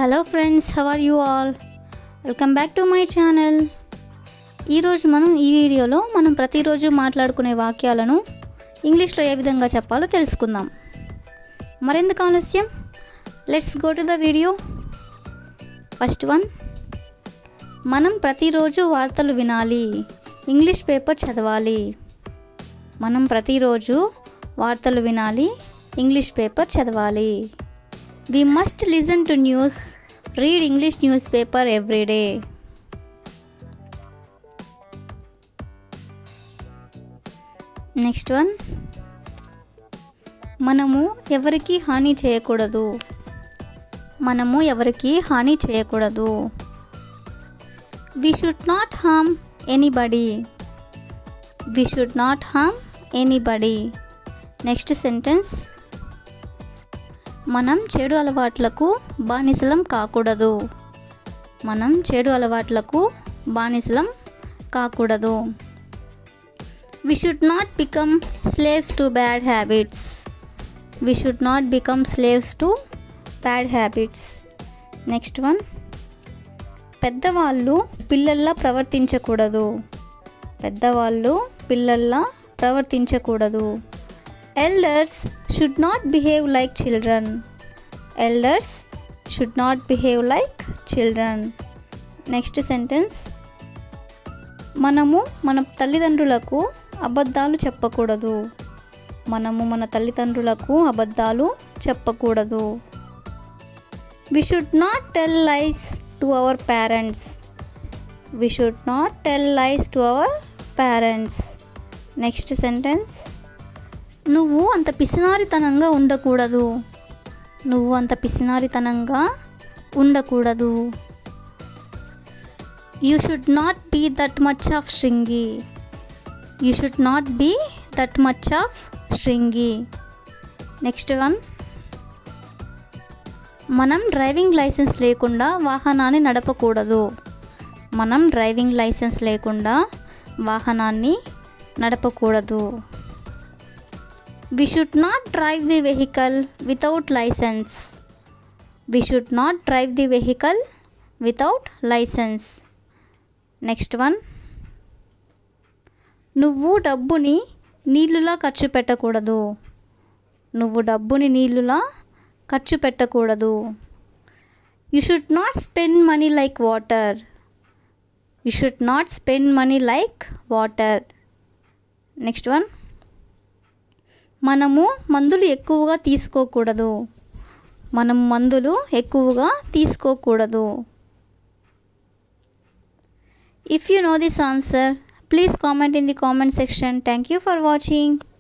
hello friends how are you all welcome back to my channel ఈరోజు మనం ఈ వీడియోలో మనం ప్రతిరోజు మాట్లాడుకునే వాక్యాలను ఇంగ్లీష్లో ఏ విధంగా చెప్పాలో తెలుసుకుందాం మరెందుకు ఆలస్యం let's go to the video first one మనం ప్రతిరోజు వార్తలు వినాలి ఇంగ్లీష్ పేపర్ చదవాలి మనం ప్రతిరోజు వార్తలు వినాలి ఇంగ్లీష్ పేపర్ చదవాలి we must listen to news read English news paper every day next one మనము ఎవరికి హాని చేయకూడదు మనము ఎవరికి హాని చేయకూడదు we should not harm anybody we should not harm anybody next sentence మనం చెడు అలవాట్లకు బానిసలం కాకూడదు మనం చెడు అలవాట్లకు బానిసలం కాకూడదు we should not become slaves to bad habits we should not become slaves to bad habits next one పెద్దవాళ్ళు పిల్లల్లా ప్రవర్తించకూడదు పెద్దవాళ్ళు పిల్లల్లా ప్రవర్తించకూడదు elders should not behave like children elders should not behave like children next sentence మనము మన తల్లిదండ్రులకు అబద్ధాలు చెప్పకూడదు మనము మన తల్లిదండ్రులకు అబద్ధాలు చెప్పకూడదు we should not tell lies to our parents we should not tell lies to our parents next sentence నువ్వు అంత పిసినారితనంగా ఉండకూడదు నువ్వు అంత పిసినారితనంగా ఉండకూడదు you should not be that much of stingy you should not be that much of stingy next one మనం driving licence లేకుండా వాహనాన్ని నడపకూడదు మనం డ్రైవింగ్ లైసెన్స్ లేకుండా వాహనాన్ని నడపకూడదు we should not drive the vehicle without licence we should not drive the vehicle without licence next one నువ్వు డబ్బుని నీళ్ళులా ఖర్చు పెట్టకూడదు నువ్వు డబ్బుని నీళ్ళులా ఖర్చు పెట్టకూడదు you should not spend money like water you should not spend money like water next one మనము మందులు ఎక్కువగా తీసుకోకూడదు మనం మందులు ఎక్కువగా తీసుకోకూడదు if you know this answer please comment in the comment section thank you for watching